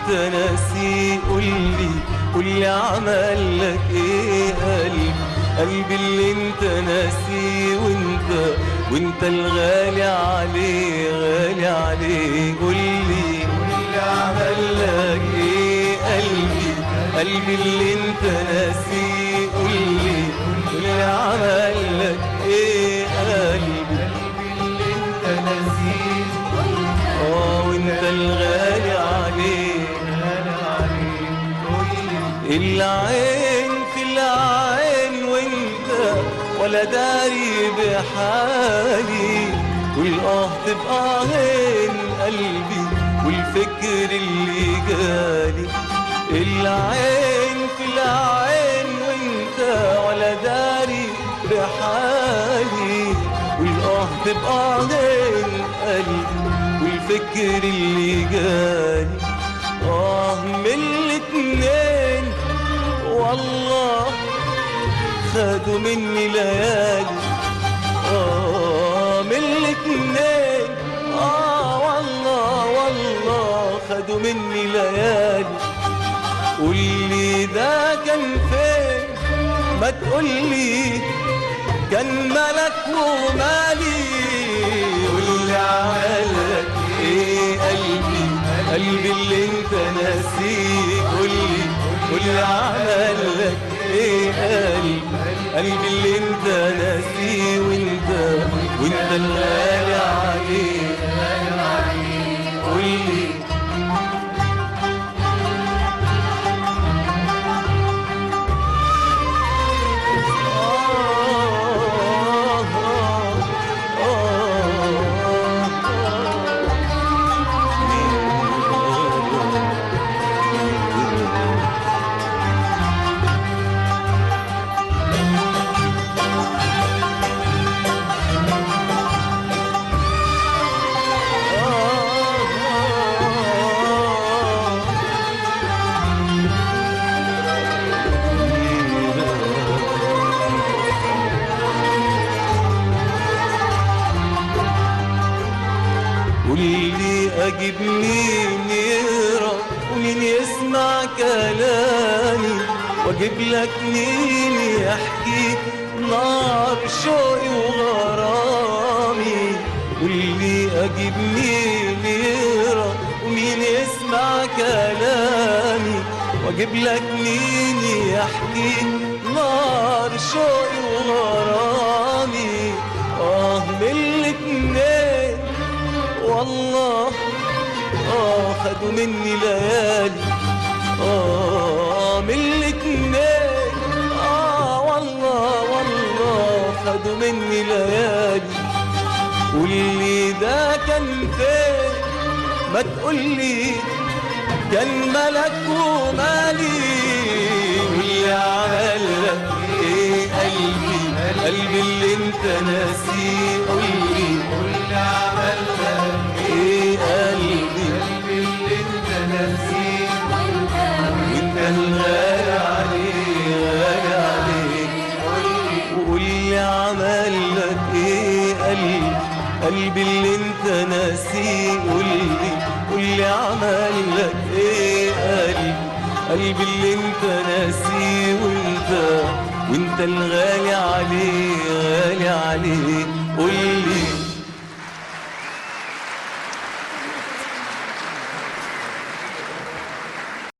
انت ناسي قولي قولي عمل لك ايه قلبي قلبي اللي انت ناسي وانت وانت الغالي عليه غالي عليه قولي قولي عمل لك ايه قلبي قلبي اللي انت ناسي قولي قولي عمل لك ايه قلبي قلبي اللي انت ناسيه اه وانت الغالي عليه غالي عليه العين في العين وانت ولا داري بحالي والاه تبقى عين قلبي والفكر اللي جالي العين في العين وانت ولا داري بحالي والاه تبقى عين قلبي والفكر اللي جالي اه من الاتنين والله خدوا مني ليالي اه من الاتنين اه والله والله خدوا مني ليالي قولي ده كان فين ما تقولي كان ملك ومالي واللي عملك ايه قلبي قلبي اللي انت ناسيه قولي واللي عملك ايه قلبي قلبي اللي انت ناسيه وانت وانت الغالي عليه غالي عليه قولي قولي اجيب مين يقرا ومين يسمع كلامي واجيب لك مين يحكي نار شوقي وغرامي قولي اجيب مين يقرا ومين يسمع كلامي واجيب لك مين يحكي نار شوقي وغرامي اه من الاتنين والله اه خدوا مني ليالي اه من الاتنين اه والله والله خدوا مني ليالي واللي ده كان فين ما تقولي كان ملك ومالي واللي عملك ايه قلبي قلبي اللي انت ناسيه قولي واللي عملك ايه قلبي قلبي اللي انت ناسيه وانت الغالي عليه غالي عليك وقولي عمل لك ايه قلبي قلبي اللي انت ناسيه قولي قولي عمل لك ايه قلبي قلبي اللي انت ناسيه وانت وانت الغالي عليه غالي عليه قولي